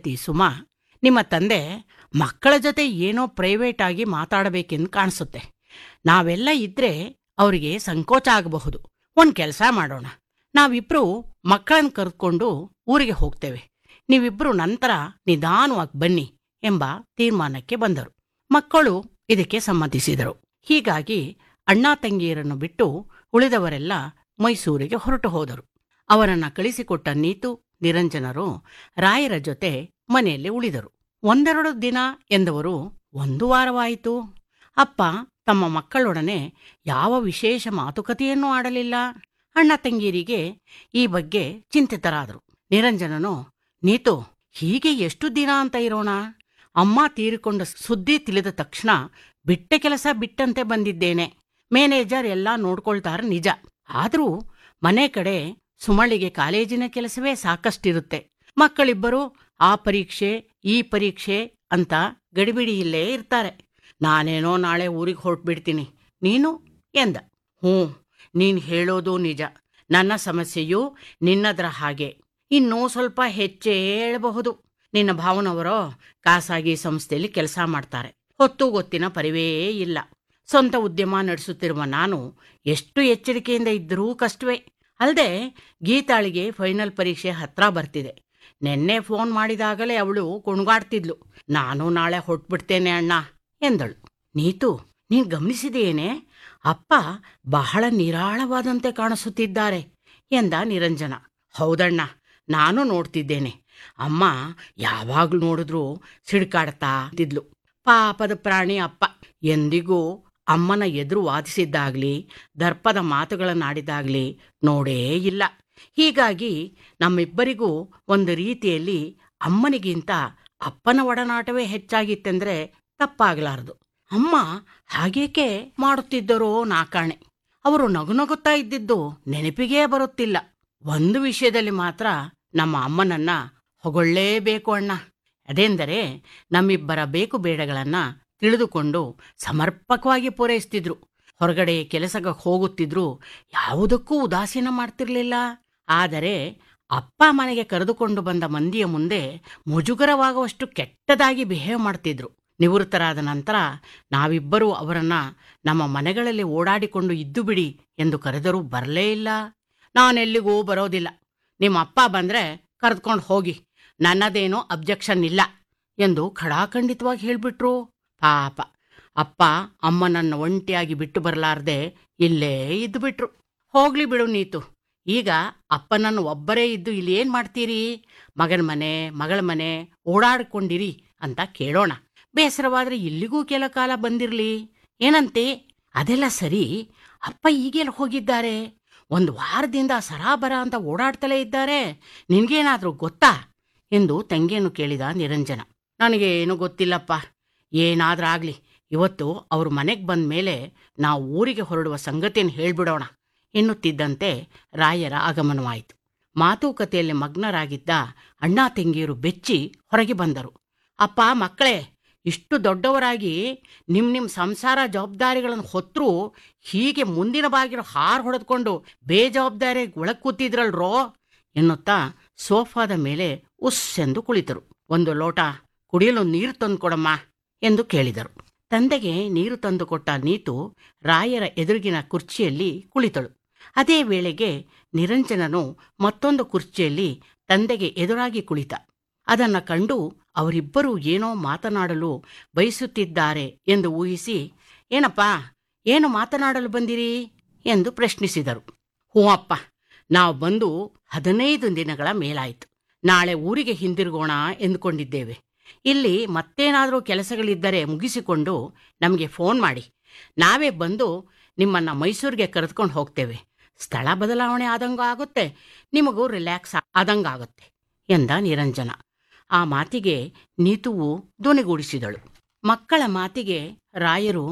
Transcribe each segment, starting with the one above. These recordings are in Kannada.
ಗೆಳತಿ ಸುಮಾ ನಿಮ್ಮ ತಂದೆ ಮಕ್ಕಳ ಜೊತೆ ಏನೋ ಪ್ರೈವೇಟ್ ಆಗಿ ಮಾತಾಡಬೇಕೆಂದು ಕಾಣಿಸುತ್ತೆ ನಾವೆಲ್ಲ ಇದ್ರೆ ಅವರಿಗೆ ಸಂಕೋಚ ಆಗಬಹುದು ಒಂದ್ ಕೆಲಸ ಮಾಡೋಣ ನಾವಿಬ್ರು ಮಕ್ಕಳನ್ನ ಕರೆದುಕೊಂಡು ಊರಿಗೆ ಹೋಗ್ತೇವೆ ನೀವಿಬ್ರು ನಂತರ ನಿಧಾನವಾಗಿ ಬನ್ನಿ ಎಂಬ ತೀರ್ಮಾನಕ್ಕೆ ಬಂದರು ಮಕ್ಕಳು ಇದಕ್ಕೆ ಸಮ್ಮತಿಸಿದರು ಹೀಗಾಗಿ ಅಣ್ಣ ತಂಗಿಯರನ್ನು ಬಿಟ್ಟು ಉಳಿದವರೆಲ್ಲ ಮೈಸೂರಿಗೆ ಹೊರಟು ಹೋದರು ಅವರನ್ನ ಕಳಿಸಿಕೊಟ್ಟ ನೀತು ನಿರಂಜನರು ರಾಯರ ಜೊತೆ ಮನೆಯಲ್ಲಿ ಉಳಿದರು ಒಂದೆರಡು ದಿನ ಎಂದವರು ಒಂದು ವಾರವಾಯಿತು ಅಪ್ಪ ತಮ್ಮ ಮಕ್ಕಳೊಡನೆ ಯಾವ ವಿಶೇಷ ಮಾತುಕತೆಯನ್ನೂ ಆಡಲಿಲ್ಲ ಅಣ್ಣ ತಂಗಿಯರಿಗೆ ಈ ಬಗ್ಗೆ ಚಿಂತಿತರಾದರು ನಿರಂಜನನು ನೀತು ಹೀಗೆ ಎಷ್ಟು ದಿನ ಅಂತ ಇರೋಣ ಅಮ್ಮ ತೀರಿಕೊಂಡ ಸುದ್ದಿ ತಿಳಿದ ತಕ್ಷಣ ಬಿಟ್ಟ ಕೆಲಸ ಬಿಟ್ಟಂತೆ ಬಂದಿದ್ದೇನೆ ಮ್ಯಾನೇಜರ್ ಎಲ್ಲ ನೋಡ್ಕೊಳ್ತಾರ ನಿಜ ಆದ್ರೂ ಮನೆ ಕಡೆ ಸುಮಳಿಗೆ ಕಾಲೇಜಿನ ಕೆಲಸವೇ ಸಾಕಷ್ಟಿರುತ್ತೆ ಮಕ್ಕಳಿಬ್ಬರು ಆ ಪರೀಕ್ಷೆ ಈ ಪರೀಕ್ಷೆ ಅಂತ ಗಡಿಬಿಡಿಯಲ್ಲೇ ಇರ್ತಾರೆ ನಾನೇನೋ ನಾಳೆ ಊರಿಗೆ ಹೊರಟ್ಬಿಡ್ತೀನಿ ನೀನು ಎಂದ ಹ್ಞೂ ನೀನ್ ಹೇಳೋದು ನಿಜ ನನ್ನ ಸಮಸ್ಯೆಯು ನಿನ್ನದ್ರ ಹಾಗೆ ಇನ್ನೂ ಸ್ವಲ್ಪ ಹೆಚ್ಚೇ ಹೇಳಬಹುದು ನಿನ್ನ ಭಾವನವರೋ ಖಾಸಗಿ ಸಂಸ್ಥೆಯಲ್ಲಿ ಕೆಲಸ ಮಾಡ್ತಾರೆ ಹೊತ್ತು ಗೊತ್ತಿನ ಪರಿವೇ ಇಲ್ಲ ಸ್ವಂತ ಉದ್ಯಮ ನಡೆಸುತ್ತಿರುವ ನಾನು ಎಷ್ಟು ಎಚ್ಚರಿಕೆಯಿಂದ ಇದ್ದರೂ ಕಷ್ಟವೇ ಅಲ್ಲದೆ ಗೀತಾಳಿಗೆ ಫೈನಲ್ ಪರೀಕ್ಷೆ ಹತ್ರ ಬರ್ತಿದೆ ನೆನ್ನೆ ಫೋನ್ ಮಾಡಿದಾಗಲೇ ಅವಳು ಕುಣಗಾಡ್ತಿದ್ಲು ನಾನು ನಾಳೆ ಹೊಟ್ಬಿಡ್ತೇನೆ ಅಣ್ಣ ಎಂದಳು ನೀತು ನೀನ್ ಗಮನಿಸಿದೆಯೇನೆ ಅಪ್ಪ ಬಹಳ ನಿರಾಳವಾದಂತೆ ಕಾಣಿಸುತ್ತಿದ್ದಾರೆ ಎಂದ ನಿರಂಜನ ಹೌದಣ್ಣ ನಾನು ನೋಡ್ತಿದ್ದೇನೆ ಅಮ್ಮ ಯಾವಾಗ್ಲೂ ನೋಡಿದ್ರೂ ಸಿಡ್ಕಾಡ್ತಾ ಇದ್ಲು ಪಾಪದ ಪ್ರಾಣಿ ಅಪ್ಪ ಎಂದಿಗೂ ಅಮ್ಮನ ಎದುರು ವಾದಿಸಿದ್ದಾಗ್ಲಿ ದರ್ಪದ ಮಾತುಗಳನ್ನಾಡಿದಾಗ್ಲಿ ನೋಡೇ ಇಲ್ಲ ಹೀಗಾಗಿ ನಮ್ಮಿಬ್ಬರಿಗೂ ಒಂದು ರೀತಿಯಲ್ಲಿ ಅಮ್ಮನಿಗಿಂತ ಅಪ್ಪನ ಒಡನಾಟವೇ ಹೆಚ್ಚಾಗಿತ್ತೆಂದ್ರೆ ತಪ್ಪಾಗಲಾರದು ಅಮ್ಮ ಹಾಗೇಕೆ ಮಾಡುತ್ತಿದ್ದರೋ ನಾಕಾಣೆ ಅವರು ನಗುನಗುತ್ತಾ ಇದ್ದಿದ್ದು ನೆನಪಿಗೇ ಬರುತ್ತಿಲ್ಲ ಒಂದು ವಿಷಯದಲ್ಲಿ ಮಾತ್ರ ನಮ್ಮ ಅಮ್ಮನನ್ನ ಹೊಗೊಳ್ಳೇಬೇಕು ಅಣ್ಣ ಅದೆಂದರೆ ನಮ್ಮಿಬ್ಬರ ಬೇಕು ಬೇಡಗಳನ್ನ ತಿಳಿದುಕೊಂಡು ಸಮರ್ಪಕವಾಗಿ ಪೂರೈಸ್ತಿದ್ರು ಹೊರಗಡೆ ಕೆಲಸಕ್ಕೆ ಹೋಗುತ್ತಿದ್ರು ಯಾವುದಕ್ಕೂ ಉದಾಸೀನ ಮಾಡ್ತಿರ್ಲಿಲ್ಲ ಆದರೆ ಅಪ್ಪ ಮನೆಗೆ ಕರೆದುಕೊಂಡು ಬಂದ ಮಂದಿಯ ಮುಂದೆ ಮುಜುಗರವಾಗುವಷ್ಟು ಕೆಟ್ಟದಾಗಿ ಬಿಹೇವ್ ಮಾಡ್ತಿದ್ರು ನಿವೃತ್ತರಾದ ನಂತರ ನಾವಿಬ್ಬರೂ ಅವರನ್ನ ನಮ್ಮ ಮನೆಗಳಲ್ಲಿ ಓಡಾಡಿಕೊಂಡು ಇದ್ದು ಬಿಡಿ ಎಂದು ಕರೆದರೂ ಬರಲೇ ಇಲ್ಲ ನಾನೆಲ್ಲಿಗೂ ಬರೋದಿಲ್ಲ ನಿಮ್ಮ ಅಪ್ಪ ಬಂದ್ರೆ ಕರೆದುಕೊಂಡು ಹೋಗಿ ನನ್ನದೇನೋ ಅಬ್ಜೆಕ್ಷನ್ ಇಲ್ಲ ಎಂದು ಖಡಾಖಂಡಿತವಾಗಿ ಹೇಳ್ಬಿಟ್ರು ಪಾಪ ಅಪ್ಪ ಅಮ್ಮನನ್ನ ಒಂಟಿಯಾಗಿ ಬಿಟ್ಟು ಬರಲಾರ್ದೆ ಇಲ್ಲೇ ಇದ್ದು ಬಿಟ್ರು ಹೋಗ್ಲಿ ಬಿಡು ನೀತು ಈಗ ಅಪ್ಪನನ್ನು ಒಬ್ಬರೇ ಇದ್ದು ಇಲ್ಲಿ ಏನ್ ಮಾಡ್ತೀರಿ ಮಗನ ಮನೆ ಮಗಳ ಮನೆ ಓಡಾಡ್ಕೊಂಡಿರಿ ಅಂತ ಕೇಳೋಣ ಬೇಸರವಾದ್ರೆ ಇಲ್ಲಿಗೂ ಕೆಲ ಕಾಲ ಬಂದಿರ್ಲಿ ಏನಂತೆ ಅದೆಲ್ಲ ಸರಿ ಅಪ್ಪ ಈಗೆಲ್ಲ ಹೋಗಿದ್ದಾರೆ ಒಂದು ವಾರದಿಂದ ಸರಾಬರ ಅಂತ ಓಡಾಡ್ತಲೇ ಇದ್ದಾರೆ ನಿನ್ಗೇನಾದ್ರೂ ಗೊತ್ತಾ ಎಂದು ತಂಗಿಯನ್ನು ಕೇಳಿದ ನಿರಂಜನ ನನಗೆ ಏನು ಗೊತ್ತಿಲ್ಲಪ್ಪ ಏನಾದ್ರಾಗ್ಲಿ ಇವತ್ತು ಅವ್ರ ಮನೆಗೆ ಬಂದ ಮೇಲೆ ನಾವು ಊರಿಗೆ ಹೊರಡುವ ಸಂಗತಿಯನ್ನು ಹೇಳ್ಬಿಡೋಣ ಎನ್ನುತ್ತಿದ್ದಂತೆ ರಾಯರ ಆಗಮನವಾಯಿತು ಮಾತುಕತೆಯಲ್ಲಿ ಮಗ್ನರಾಗಿದ್ದ ಅಣ್ಣ ತಂಗಿಯರು ಬೆಚ್ಚಿ ಹೊರಗೆ ಬಂದರು ಅಪ್ಪ ಮಕ್ಕಳೇ ಇಷ್ಟು ದೊಡ್ಡವರಾಗಿ ನಿಮ್ ನಿಮ್ ಸಂಸಾರ ಜವಾಬ್ದಾರಿಗಳನ್ನು ಹೊತ್ತರೂ ಹೀಗೆ ಮುಂದಿನ ಬಾಗಿಲು ಹಾರು ಹೊಡೆದುಕೊಂಡು ಬೇಜವಾಬ್ದಾರಿ ಒಳಗ್ ಕೂತಿದ್ರಲ್ರೋ ಎನ್ನುತ್ತಾ ಸೋಫಾದ ಮೇಲೆ ಉಸ್ ಎಂದು ಕುಳಿತರು ಒಂದು ಲೋಟ ಕುಡಿಯಲು ನೀರು ತಂದು ಕೊಡಮ್ಮ ಎಂದು ಕೇಳಿದರು ತಂದೆಗೆ ನೀರು ತಂದುಕೊಟ್ಟ ನೀತು ರಾಯರ ಎದುರಿಗಿನ ಕುರ್ಚಿಯಲ್ಲಿ ಕುಳಿತಳು ಅದೇ ವೇಳೆಗೆ ನಿರಂಜನನು ಮತ್ತೊಂದು ಕುರ್ಚಿಯಲ್ಲಿ ತಂದೆಗೆ ಎದುರಾಗಿ ಕುಳಿತ ಅದನ್ನ ಕಂಡು ಅವರಿಬ್ಬರೂ ಏನೋ ಮಾತನಾಡಲು ಬಯಸುತ್ತಿದ್ದಾರೆ ಎಂದು ಊಹಿಸಿ ಏನಪ್ಪಾ ಏನು ಮಾತನಾಡಲು ಬಂದಿರಿ ಎಂದು ಪ್ರಶ್ನಿಸಿದರು ಹ್ಞೂ ಅಪ್ಪ ನಾವು ಬಂದು ಹದಿನೈದು ದಿನಗಳ ಮೇಲಾಯಿತು ನಾಳೆ ಊರಿಗೆ ಹಿಂದಿರುಗೋಣ ಎಂದುಕೊಂಡಿದ್ದೇವೆ ಇಲ್ಲಿ ಮತ್ತೇನಾದರೂ ಕೆಲಸಗಳಿದ್ದರೆ ಮುಗಿಸಿಕೊಂಡು ನಮಗೆ ಫೋನ್ ಮಾಡಿ ನಾವೇ ಬಂದು ನಿಮ್ಮನ್ನ ಮೈಸೂರಿಗೆ ಕರೆದುಕೊಂಡು ಹೋಗ್ತೇವೆ ಸ್ಥಳ ಬದಲಾವಣೆ ಆದಂಗೂ ಆಗುತ್ತೆ ನಿಮಗೂ ರಿಲ್ಯಾಕ್ಸ್ ಆದಂಗಾಗುತ್ತೆ ಎಂದ ನಿರಂಜನ ಆ ಮಾತಿಗೆ ನೀತುವು ಧ್ವನಿಗೂಡಿಸಿದಳು ಮಕ್ಕಳ ಮಾತಿಗೆ ರಾಯರು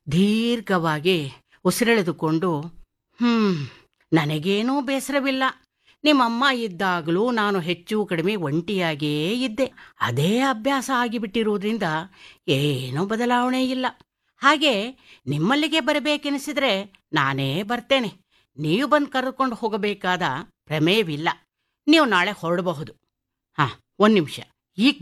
ದೀರ್ಘವಾಗಿ ಉಸಿರೆಳೆದುಕೊಂಡು ಹ್ಮ್ ನನಗೇನೂ ಬೇಸರವಿಲ್ಲ ನಿಮ್ಮಮ್ಮ ಇದ್ದಾಗಲೂ ನಾನು ಹೆಚ್ಚು ಕಡಿಮೆ ಒಂಟಿಯಾಗಿಯೇ ಇದ್ದೆ ಅದೇ ಅಭ್ಯಾಸ ಆಗಿಬಿಟ್ಟಿರುವುದರಿಂದ ಏನೂ ಬದಲಾವಣೆ ಇಲ್ಲ ಹಾಗೆ ನಿಮ್ಮಲ್ಲಿಗೆ ಬರಬೇಕೆನಿಸಿದ್ರೆ ನಾನೇ ಬರ್ತೇನೆ ನೀವು ಬಂದು ಕರೆದುಕೊಂಡು ಹೋಗಬೇಕಾದ ಪ್ರಮೇಯವಿಲ್ಲ ನೀವು ನಾಳೆ ಹೊರಡಬಹುದು ಹಾ ಒಂದ್ ನಿಮಿಷ